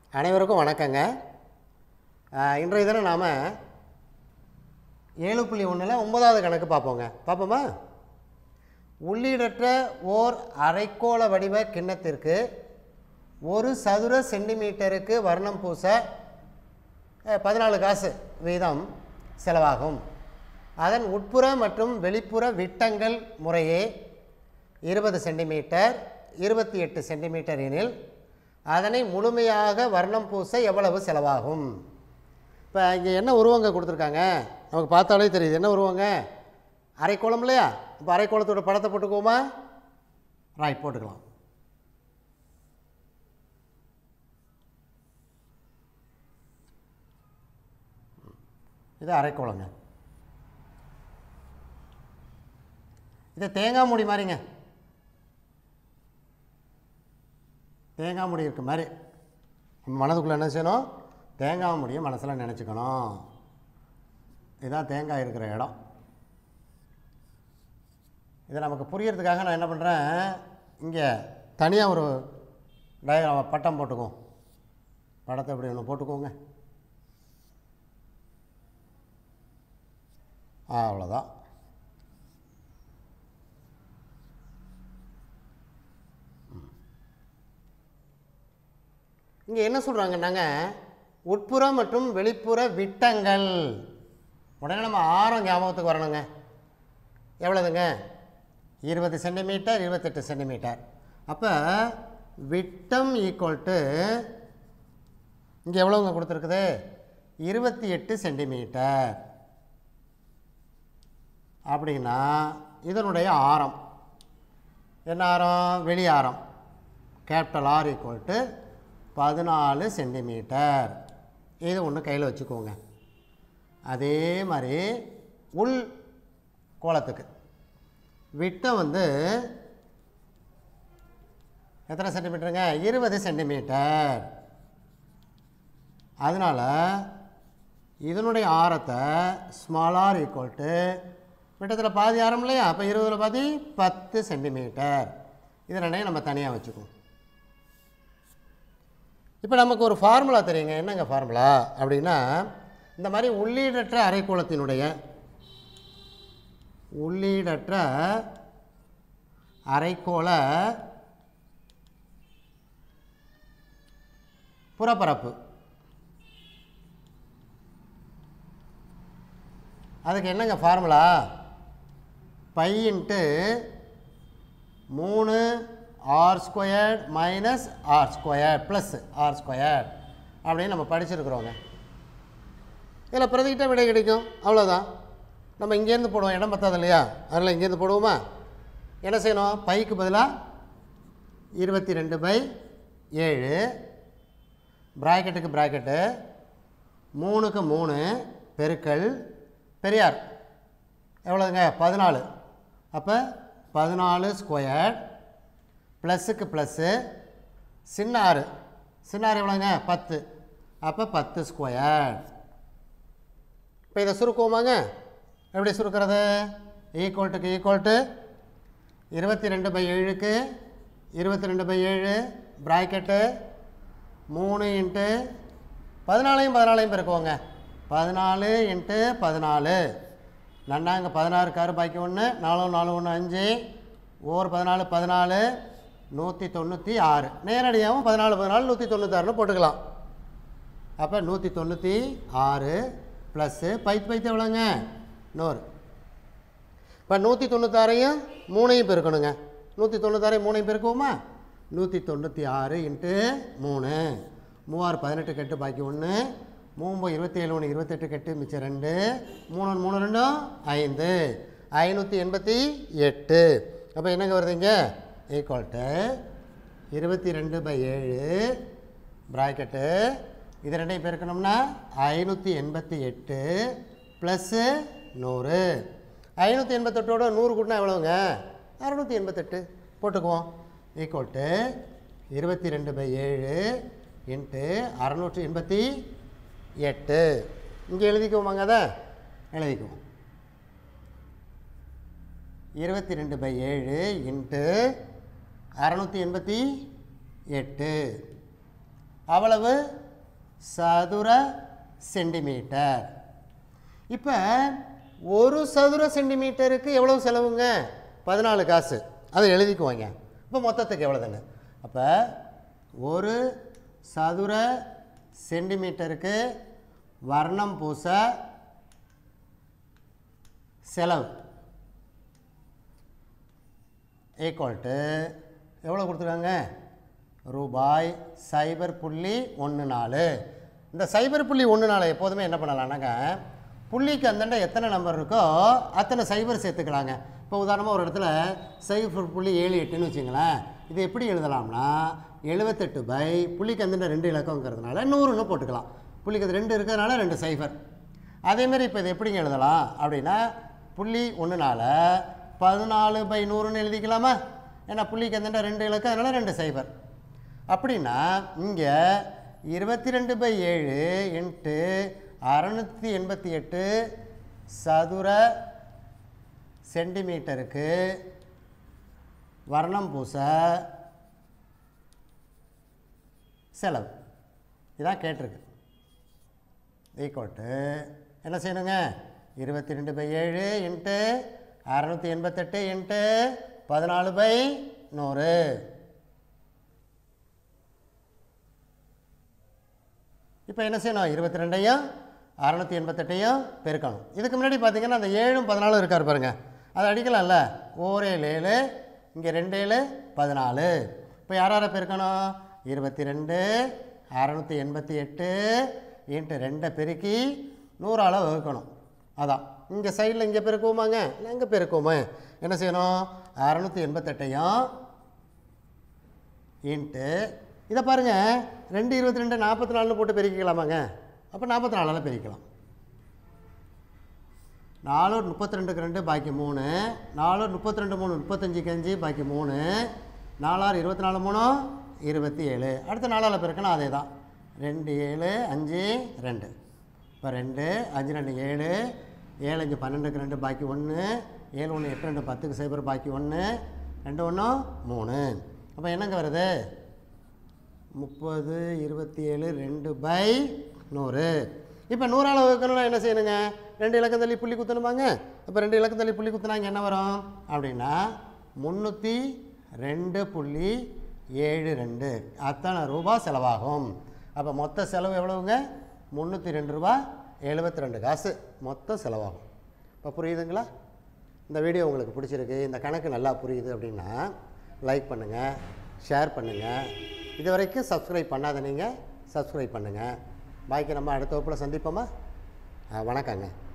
அனைவருக்கும் வணக்கங்க ஆஹ், இன்றைய தினம் நாம் ஏழு புள்ளி ஒன்றில் ஒன்பதாவது கணக்கு பார்ப்போங்க பார்ப்போமா உள்ளீடற்ற ஓர் அரைக்கோள வடிவ கிண்ணத்திற்கு ஒரு சதுர சென்டிமீட்டருக்கு வர்ணம் பூச அஹ், பதினாலு காசு வீதம் செலவாகும் அதன் உட்புற மற்றும் வெளிப்புற விட்டங்கள் முறையே இருபது சென்டிமீட்டர் இருபத்தி எட்டு சென்டிமீட்டர் எனில் அதனை முழுமையாக வர்ணம் பூச எவ்வளவு செலவாகும் இப்போ இங்கே என்ன உருவங்க கொடுத்துருக்காங்க நமக்கு பார்த்தாலே தெரியுது என்ன உருவங்க அரைக்கோளம் இல்லையா இப்போ அரைக்கோளத்தோட படத்தை போட்டுக்குவோமா ரைட் போட்டுக்கலாம் இது அரைக்கோளங்க இது தேங்காய் மூடி மாதிரிங்க தேங்காய் மூடி இருக்க மாதிரி நம்ம மனதுக்குள்ளே என்ன செய்யணும் தேங்காய் முடியை மனசில் நினச்சிக்கணும் இதுதான் தேங்காய் இருக்கிற இடம் இதை நமக்கு புரியறதுக்காக நான் என்ன பண்ணுறேன் இங்கே தனியாக ஒரு டயக்ராம் பட்டம் போட்டுக்குவோம் படத்தை இப்படி ஒன்று போட்டுக்கோங்க ஆ அவ்வளோதான் இங்கே என்ன சொல்கிறாங்கன்னாங்க உட்புற மற்றும் வெளிப்புற விட்டங்கள் உடனே நம்ம ஆரம் ஞாபகத்துக்கு வரணுங்க எவ்வளோதுங்க இருபது சென்டிமீட்டர் இருபத்தெட்டு சென்டிமீட்டர் அப்போ விட்டம் ஈக்குவல் டு இங்கே எவ்வளோங்க கொடுத்துருக்குது இருபத்தி எட்டு சென்டிமீட்டர் அப்படின்னா இதனுடைய ஆரம் என்ன ஆரம் வெளி ஆரம் கேபிட்டல் ஆர் ஈக்குவல் டு பதினாலு சென்டிமீட்டர் இது ஒன்று கையில் வச்சுக்கோங்க அதே மாதிரி உள் கோலத்துக்கு விட்டம் வந்து எத்தனை சென்டிமீட்டருங்க இருபது சென்டிமீட்டர் அதனால் இதனுடைய ஆரத்தை ஸ்மால் ஆர் ஈக்குவல் டு விட்டத்தில் பாதி ஆரம் இல்லையா அப்போ இருபதில் பாதி பத்து சென்டிமீட்டர் இது ரெண்டையும் நம்ம தனியாக வச்சுக்குவோம் இப்போ நமக்கு ஒரு ஃபார்முலா தெரியுங்க என்னங்க ஃபார்முலா அப்படின்னா இந்த மாதிரி உள்ளீடற்ற அரைக்கோளத்தினுடைய உள்ளீடற்ற அரைக்கோள புறப்பரப்பு அதுக்கு என்னங்க ஃபார்முலா பை இன்ட்டு மூணு R squared minus R square plus R square அப்படின்னு நம்ம படிச்சிருக்கிறோங்க இதில் பிரதிக்கிட்ட விடை கிடைக்கும் அவ்வளோதான் நம்ம இங்கேருந்து போடுவோம் இடம் பத்தாது இல்லையா அதனால் இங்கேருந்து போடுவோமா என்ன செய்யணும் பைக்கு பதிலாக இருபத்தி ரெண்டு பை ஏழு ப்ராக்கெட்டுக்கு ப்ராக்கெட்டு மூணுக்கு மூணு பெருக்கல் பெரியார் எவ்வளோங்க பதினாலு அப்போ பதினாலு ஸ்கொயர் ப்ளஸ்ஸுக்கு ப்ளஸ்ஸு சின்ன ஆறு சின்ன ஆறு எவ்வளோங்க பத்து அப்போ பத்து ஸ்கொயர் இப்போ இதை சுருக்குவோமாங்க எப்படி சுருக்கிறது ஈக்குவல்ட்டுக்கு ஈக்குவல்ட்டு இருபத்தி ரெண்டு பை ஏழுக்கு இருபத்தி ரெண்டு பை ஏழு ப்ராக்கெட்டு மூணு இன்ட்டு பதினாலையும் பதினாலையும் பெருக்குவோங்க பதினாலு இன்ட்டு பதினாலு நன்னாங்க பதினாறு காரு பாக்கி ஒன்று நாலு நாலு ஒன்று அஞ்சு ஓர் பதினாலு பதினாலு நூற்றி தொண்ணூற்றி ஆறு நேரடியாகவும் பதினாலு பதினாலு நூற்றி தொண்ணூத்தாறுன்னு போட்டுக்கலாம் அப்போ நூற்றி தொண்ணூற்றி ஆறு ப்ளஸ்ஸு பைத்து பைத்து எவ்வளோங்க நூறு இப்போ நூற்றி தொண்ணூத்தாறையும் மூணையும் பெருக்கணுங்க நூற்றி தொண்ணூத்தாறையும் மூணையும் பெருக்குவோமா நூற்றி தொண்ணூற்றி ஆறு இன்ட்டு மூணு மூவாறு பதினெட்டு கெட்டு பாக்கி ஒன்று மூம்பு இருபத்தி ஏழு ஒன்று இருபத்தெட்டு கெட்டு மிச்சம் ரெண்டு மூணு ஒன்று, மூணு ரெண்டும் ஐந்து ஐநூற்றி எண்பத்தி எட்டு அப்போ என்னங்க வருதுங்க ஈக்குவல்ட்டு இருபத்தி ரெண்டு பை ஏழு ப்ராக்கெட்டு இது ரெண்டையும் பெருக்கணும்னா ஐநூற்றி எண்பத்தி எட்டு ப்ளஸ்ஸு நூறு ஐநூற்றி எண்பத்தெட்டோட நூறு கூட்டினா எவ்வளோங்க அறநூற்றி எண்பத்தெட்டு போட்டுக்குவோம் ஈக்குவல்ட்டு இருபத்தி ரெண்டு பை ஏழு இன்ட்டு அறநூற்றி எண்பத்தி எட்டு இங்கே எழுதிக்குவோமாங்க அதை எழுதிக்குவோம் இருபத்தி ரெண்டு பை ஏழு இன்ட்டு அறநூற்றி எண்பத்தி எட்டு அவ்வளவு சதுர சென்டிமீட்டர் இப்போ ஒரு சதுர சென்டிமீட்டருக்கு எவ்வளவு செலவுங்க பதினாலு காசு அதை எழுதிக்குவாங்க இப்போ மொத்தத்துக்கு எவ்வளோதுங்க அப்போ ஒரு சதுர சென்டிமீட்டருக்கு வர்ணம் பூச செலவு ஈக்குவல் டு எவ்வளோ கொடுத்துருக்காங்க ரூபாய் சைபர் புள்ளி ஒன்று நாலு இந்த சைபர் புள்ளி ஒன்று நாலு எப்போதுமே என்ன பண்ணலாம்னாங்க புள்ளிக்கு அந்தாண்ட எத்தனை நம்பர் இருக்கோ அத்தனை சைபர் சேர்த்துக்கலாங்க இப்போ உதாரணமாக ஒரு இடத்துல சைபர் புள்ளி ஏழு எட்டுன்னு வச்சுங்களேன் இது எப்படி எழுதலாம்னா எழுபத்தெட்டு பை புள்ளிக்கு அந்தாண்ட ரெண்டு இலக்கங்கிறதுனால நூறுன்னு போட்டுக்கலாம் புள்ளிக்கு அது ரெண்டு இருக்கிறதுனால ரெண்டு சைபர் அதேமாரி இப்போ இது எப்படிங்க எழுதலாம் அப்படின்னா புள்ளி ஒன்றுனால பதினாலு பை நூறுன்னு எழுதிக்கலாமா ஏன்னா புள்ளிக்கு அந்தாண்ட ரெண்டு இலக்கம் அதனால் ரெண்டு சைபர் அப்படின்னா இங்கே இருபத்தி ரெண்டு பை ஏழு இன்ட்டு அறநூற்றி எண்பத்தி எட்டு சதுர சென்டிமீட்டருக்கு வர்ணம் பூச செலவு இதான் கேட்டிருக்கு ஈக்குவட்டு என்ன செய்யணுங்க இருபத்தி ரெண்டு பை ஏழு இன்ட்டு அறநூற்றி எண்பத்தெட்டு இன்ட்டு பதினாலு பை நூறு இப்போ என்ன செய்யணும் இருபத்தி ரெண்டையும் அறநூற்றி எண்பத்தெட்டையும் பெருக்கணும் இதுக்கு முன்னாடி பார்த்தீங்கன்னா அந்த ஏழும் பதினாலும் இருக்கார் பாருங்க அதை அடிக்கலாம்ல ஓரேழு ஏழு இங்கே ரெண்டு ஏழு பதினாலு இப்போ யார் யாரை பெருக்கணும் இருபத்தி ரெண்டு அறநூற்றி எண்பத்தி எட்டு இன்ட்டு ரெண்டை பெருக்கி நூறால் வகுக்கணும் அதான் இங்கே சைடில் இங்கே பெருக்குவோமாங்க இல்லை இங்கே பெருக்குவோமே என்ன செய்யணும் அறநூற்றி எண்பத்தெட்டையும் இன்ட்டு இதை பாருங்கள் ரெண்டு இருபத்தி ரெண்டு நாற்பத்தி நாலுன்னு போட்டு பெருக்கிக்கலாமாங்க அப்போ நாற்பத்தி நாலால் பெருக்கலாம் நாலு முப்பத்தி ரெண்டுக்கு ரெண்டு பாக்கி மூணு நாலு முப்பத்தி ரெண்டு மூணு முப்பத்தஞ்சுக்கு அஞ்சு பாக்கி மூணு நாலாறு இருபத்தி நாலு மூணு இருபத்தி ஏழு அடுத்த நாலால் பெருக்கணும் அதே தான் ரெண்டு ஏழு அஞ்சு ரெண்டு இப்போ ரெண்டு அஞ்சு ரெண்டு ஏழு ஏழு அஞ்சு பன்னெண்டுக்கு ரெண்டு பாக்கி ஒன்று ஏழு ஒன்று எட்டு ரெண்டு பத்துக்கு சைபர் பாக்கி ஒன்று ரெண்டு ஒன்று மூணு அப்போ என்னங்க வருது முப்பது இருபத்தி ஏழு ரெண்டு பை நூறு இப்போ நூறால் வகுக்கணும்னா என்ன செய்யணுங்க ரெண்டு இலக்கம் தள்ளி புள்ளி குத்தணுமாங்க இப்போ ரெண்டு இலக்கம் தள்ளி புள்ளி குத்துனா இங்கே என்ன வரும் அப்படின்னா முந்நூற்றி ரெண்டு புள்ளி ஏழு ரெண்டு அத்தனை ரூபா செலவாகும் அப்போ மொத்த செலவு எவ்வளவுங்க முந்நூற்றி ரெண்டு ரூபா எழுபத்தி ரெண்டு காசு மொத்தம் செலவாகும் இப்போ புரியுதுங்களா இந்த வீடியோ உங்களுக்கு பிடிச்சிருக்கு இந்த கணக்கு நல்லா புரியுது அப்படின்னா லைக் பண்ணுங்கள் ஷேர் பண்ணுங்கள் இது வரைக்கும் சப்ஸ்கிரைப் பண்ணாத நீங்கள் சப்ஸ்கிரைப் பண்ணுங்கள் பாக்கி நம்ம அடுத்த வகுப்பில் சந்திப்போமா ஆ, வணக்கங்க